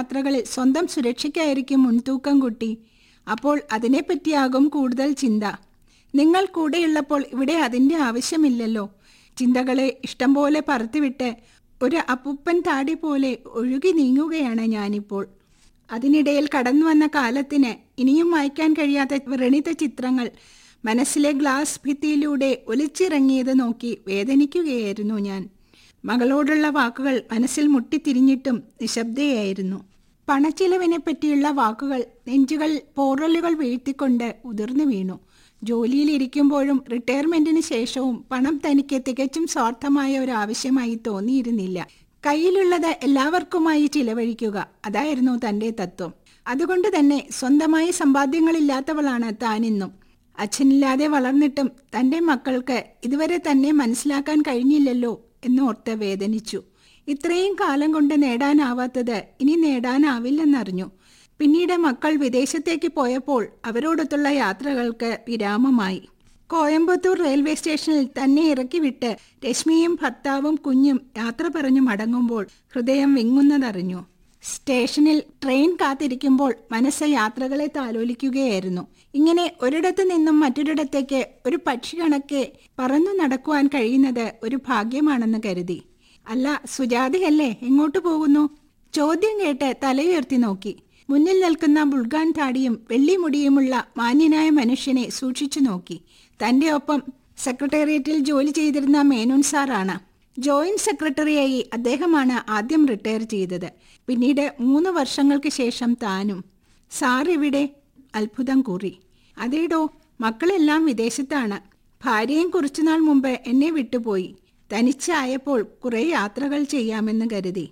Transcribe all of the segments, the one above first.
യാത്രകളിൽ സ്വന്തം സുരക്ഷയ്ക്കായിരിക്കും മുൻതൂക്കം കുട്ടി അപ്പോൾ അതിനെപ്പറ്റിയാകും കൂടുതൽ ചിന്ത നിങ്ങൾ കൂടെയുള്ളപ്പോൾ ഇവിടെ അതിൻ്റെ ആവശ്യമില്ലല്ലോ ചിന്തകളെ ഇഷ്ടം പോലെ പറത്തിവിട്ട് ഒരു അപ്പുപ്പൻ താടി പോലെ ഒഴുകി നീങ്ങുകയാണ് ഞാനിപ്പോൾ അതിനിടയിൽ കടന്നു വന്ന കാലത്തിന് ഇനിയും വായിക്കാൻ കഴിയാത്ത വ്രണിത ചിത്രങ്ങൾ മനസ്സിലെ ഗ്ലാസ് ഭിത്തിയിലൂടെ ഒലിച്ചിറങ്ങിയത് നോക്കി വേദനിക്കുകയായിരുന്നു ഞാൻ മകളോടുള്ള വാക്കുകൾ മനസ്സിൽ മുട്ടിത്തിരിഞ്ഞിട്ടും നിശബ്ദയായിരുന്നു പണച്ചിലവിനെ പറ്റിയുള്ള വാക്കുകൾ നെഞ്ചുകൾ പോറലുകൾ വീഴ്ത്തിക്കൊണ്ട് ഉതിർന്നു വീണു ജോലിയിലിരിക്കുമ്പോഴും റിട്ടയർമെന്റിന് ശേഷവും പണം തനിക്ക് തികച്ചും സ്വാർത്ഥമായ ഒരു ആവശ്യമായി തോന്നിയിരുന്നില്ല കയ്യിലുള്ളത് എല്ലാവർക്കുമായി ചിലവഴിക്കുക അതായിരുന്നു തന്റെ തത്വം അതുകൊണ്ട് തന്നെ സ്വന്തമായി സമ്പാദ്യങ്ങളില്ലാത്തവളാണ് താനിന്നും അച്ഛനില്ലാതെ വളർന്നിട്ടും തന്റെ മക്കൾക്ക് ഇതുവരെ തന്നെ മനസ്സിലാക്കാൻ കഴിഞ്ഞില്ലല്ലോ എന്നോർത്ത് വേദനിച്ചു ഇത്രയും കാലം കൊണ്ട് നേടാനാവാത്തത് ഇനി നേടാനാവില്ലെന്നറിഞ്ഞു പിന്നീട് മക്കൾ വിദേശത്തേക്ക് പോയപ്പോൾ അവരോടൊത്തുള്ള യാത്രകൾക്ക് വിരാമമായി കോയമ്പത്തൂർ റെയിൽവേ സ്റ്റേഷനിൽ തന്നെ ഇറക്കി വിട്ട് രശ്മിയും ഭർത്താവും കുഞ്ഞും യാത്ര പറഞ്ഞു മടങ്ങുമ്പോൾ ഹൃദയം വിങ്ങുന്നതറിഞ്ഞു സ്റ്റേഷനിൽ ട്രെയിൻ കാത്തിരിക്കുമ്പോൾ മനസ്സ് യാത്രകളെ താലോലിക്കുകയായിരുന്നു ഇങ്ങനെ ഒരിടത്തു നിന്നും മറ്റൊരിടത്തേക്ക് ഒരു പക്ഷി കണക്കെ പറന്നു നടക്കുവാൻ കഴിയുന്നത് ഒരു ഭാഗ്യമാണെന്ന് കരുതി അല്ല സുജാതയല്ലേ എങ്ങോട്ട് പോകുന്നു ചോദ്യം കേട്ട് തലയുയർത്തി നോക്കി മുന്നിൽ നിൽക്കുന്ന ബുൾഗാൻ താടിയും വെള്ളിമുടിയുമുള്ള മാന്യനായ മനുഷ്യനെ സൂക്ഷിച്ചു നോക്കി തന്റെ ഒപ്പം സെക്രട്ടേറിയറ്റിൽ ജോലി ചെയ്തിരുന്ന മേനോൻ സാറാണ് ജോയിന്റ് സെക്രട്ടറിയായി അദ്ദേഹമാണ് ആദ്യം റിട്ടയർ ചെയ്തത് പിന്നീട് മൂന്ന് വർഷങ്ങൾക്ക് ശേഷം താനും സാർ ഇവിടെ അത്ഭുതം കൂറി അതേടോ മക്കളെല്ലാം വിദേശത്താണ് ഭാര്യയും കുറച്ചുനാൾ മുമ്പ് എന്നെ വിട്ടുപോയി തനിച്ചായപ്പോൾ കുറെ യാത്രകൾ ചെയ്യാമെന്ന് കരുതി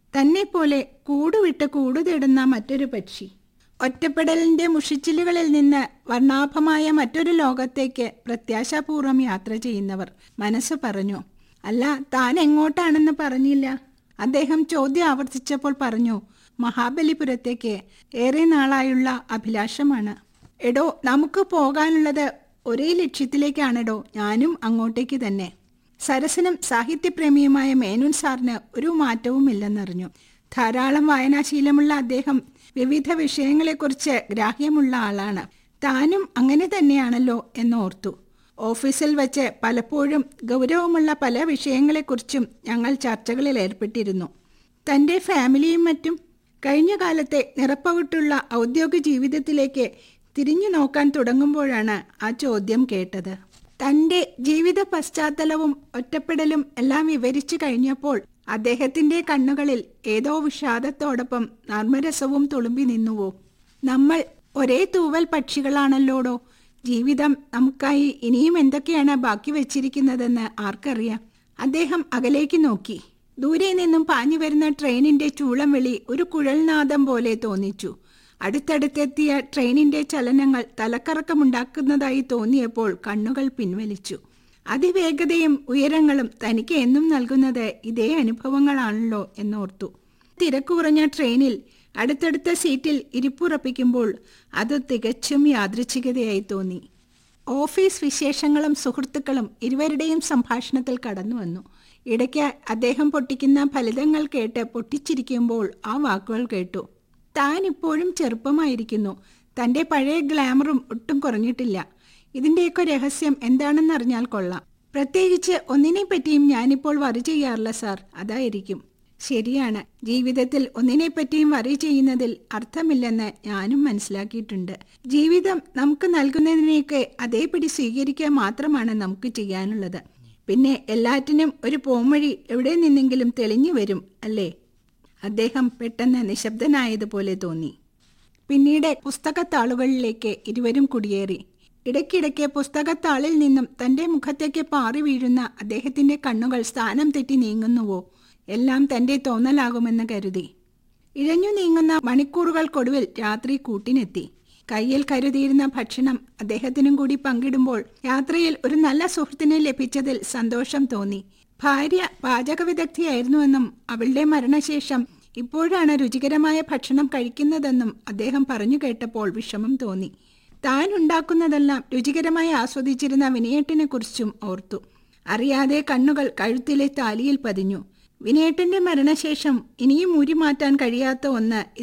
തന്നെ കൂടുവിട്ട് കൂടു തേടുന്ന മറ്റൊരു പക്ഷി ഒറ്റപ്പെടലിന്റെ മുഷിച്ചിലുകളിൽ നിന്ന് വർണ്ണാഭമായ മറ്റൊരു ലോകത്തേക്ക് പ്രത്യാശാപൂർവം യാത്ര ചെയ്യുന്നവർ മനസ്സ് പറഞ്ഞു അല്ല താൻ എങ്ങോട്ടാണെന്ന് പറഞ്ഞില്ല അദ്ദേഹം ചോദ്യം ആവർത്തിച്ചപ്പോൾ പറഞ്ഞു മഹാബലിപുരത്തേക്ക് ഏറെ നാളായുള്ള അഭിലാഷമാണ് എടോ നമുക്ക് പോകാനുള്ളത് ഒരേ ലക്ഷ്യത്തിലേക്കാണെടോ ഞാനും അങ്ങോട്ടേക്ക് തന്നെ സരസനും സാഹിത്യപ്രേമിയുമായ മേനോൻ സാറിന് ഒരു മാറ്റവുമില്ലെന്നറിഞ്ഞു ധാരാളം വായനാശീലമുള്ള അദ്ദേഹം വിവിധ വിഷയങ്ങളെക്കുറിച്ച് ഗ്രാഹ്യമുള്ള ആളാണ് താനും അങ്ങനെ തന്നെയാണല്ലോ എന്നോർത്തു ഓഫീസിൽ വെച്ച് പലപ്പോഴും ഗൗരവമുള്ള പല വിഷയങ്ങളെക്കുറിച്ചും ഞങ്ങൾ ചർച്ചകളിൽ ഏർപ്പെട്ടിരുന്നു തൻ്റെ ഫാമിലിയും മറ്റും കഴിഞ്ഞ കാലത്തെ നിറപ്പവിട്ടുള്ള ഔദ്യോഗിക ജീവിതത്തിലേക്ക് തിരിഞ്ഞു നോക്കാൻ തുടങ്ങുമ്പോഴാണ് ആ ചോദ്യം കേട്ടത് തന്റെ ജീവിത പശ്ചാത്തലവും ഒറ്റപ്പെടലും എല്ലാം വിവരിച്ചു കഴിഞ്ഞപ്പോൾ അദ്ദേഹത്തിന്റെ കണ്ണുകളിൽ ഏതോ വിഷാദത്തോടൊപ്പം നർമ്മരസവും തുളുമ്പി നിന്നുവോ നമ്മൾ ഒരേ തൂവൽ പക്ഷികളാണല്ലോടോ ജീവിതം നമുക്കായി ഇനിയും എന്തൊക്കെയാണ് ബാക്കി വെച്ചിരിക്കുന്നതെന്ന് ആർക്കറിയാം അദ്ദേഹം അകലേക്ക് നോക്കി ദൂരെ നിന്നും പാഞ്ഞു വരുന്ന ട്രെയിനിന്റെ ചൂളം വിളി ഒരു കുഴൽനാദം പോലെ തോന്നിച്ചു അടുത്തടുത്തെത്തിയ ട്രെയിനിന്റെ ചലനങ്ങൾ തലക്കറക്കമുണ്ടാക്കുന്നതായി തോന്നിയപ്പോൾ കണ്ണുകൾ പിൻവലിച്ചു അതിവേഗതയും ഉയരങ്ങളും തനിക്ക് എന്നും നൽകുന്നത് ഇതേ അനുഭവങ്ങളാണല്ലോ എന്നോർത്തു തിരക്ക് കുറഞ്ഞ ട്രെയിനിൽ അടുത്തടുത്ത സീറ്റിൽ ഇരിപ്പുറപ്പിക്കുമ്പോൾ അത് തികച്ചും യാദൃച്ഛികതയായി തോന്നി ഓഫീസ് വിശേഷങ്ങളും സുഹൃത്തുക്കളും ഇരുവരുടെയും സംഭാഷണത്തിൽ കടന്നു വന്നു ഇടയ്ക്ക് അദ്ദേഹം പൊട്ടിക്കുന്ന ഫലിതങ്ങൾ കേട്ട് പൊട്ടിച്ചിരിക്കുമ്പോൾ ആ വാക്കുകൾ കേട്ടു താൻ ഇപ്പോഴും ചെറുപ്പമായിരിക്കുന്നു തൻ്റെ പഴയ ഗ്ലാമറും ഒട്ടും കുറഞ്ഞിട്ടില്ല ഇതിൻ്റെയൊക്കെ രഹസ്യം എന്താണെന്നറിഞ്ഞാൽ കൊള്ളാം പ്രത്യേകിച്ച് ഒന്നിനെ പറ്റിയും ഞാനിപ്പോൾ വറി ചെയ്യാറില്ല സാർ അതായിരിക്കും ശരിയാണ് ജീവിതത്തിൽ ഒന്നിനെ പറ്റിയും വറി ചെയ്യുന്നതിൽ അർത്ഥമില്ലെന്ന് ഞാനും മനസ്സിലാക്കിയിട്ടുണ്ട് ജീവിതം നമുക്ക് നൽകുന്നതിനെയൊക്കെ അതേപടി സ്വീകരിക്കുക മാത്രമാണ് നമുക്ക് ചെയ്യാനുള്ളത് പിന്നെ എല്ലാറ്റിനും ഒരു പോംവഴി എവിടെ നിന്നെങ്കിലും തെളിഞ്ഞു വരും അല്ലേ അദ്ദേഹം പെട്ടെന്ന് നിശബ്ദനായതുപോലെ തോന്നി പിന്നീട് പുസ്തകത്താളുകളിലേക്ക് ഇരുവരും കുടിയേറി ഇടയ്ക്കിടയ്ക്ക് പുസ്തകത്താളിൽ നിന്നും തന്റെ മുഖത്തേക്ക് പാറി വീഴുന്ന അദ്ദേഹത്തിന്റെ കണ്ണുകൾ സ്ഥാനം തെറ്റി നീങ്ങുന്നുവോ എല്ലാം തന്റെ തോന്നലാകുമെന്ന് കരുതി ഇഴഞ്ഞു നീങ്ങുന്ന മണിക്കൂറുകൾക്കൊടുവിൽ രാത്രി കൂട്ടിനെത്തി കയ്യിൽ കരുതിയിരുന്ന ഭക്ഷണം അദ്ദേഹത്തിനും കൂടി പങ്കിടുമ്പോൾ യാത്രയിൽ ഒരു നല്ല സുഹൃത്തിനെ ലഭിച്ചതിൽ സന്തോഷം തോന്നി ഭാര്യ പാചക വിദഗ്ധയായിരുന്നുവെന്നും അവളുടെ മരണശേഷം ഇപ്പോഴാണ് രുചികരമായ ഭക്ഷണം കഴിക്കുന്നതെന്നും അദ്ദേഹം പറഞ്ഞു കേട്ടപ്പോൾ വിഷമം തോന്നി താൻ ഉണ്ടാക്കുന്നതെല്ലാം രുചികരമായി ആസ്വദിച്ചിരുന്ന വിനയേട്ടിനെ കുറിച്ചും ഓർത്തു അറിയാതെ കണ്ണുകൾ കഴുത്തിലെ താലിയിൽ പതിഞ്ഞു വിനയേട്ടന്റെ മരണശേഷം ഇനിയും ഊരി മാറ്റാൻ കഴിയാത്ത ഒന്ന്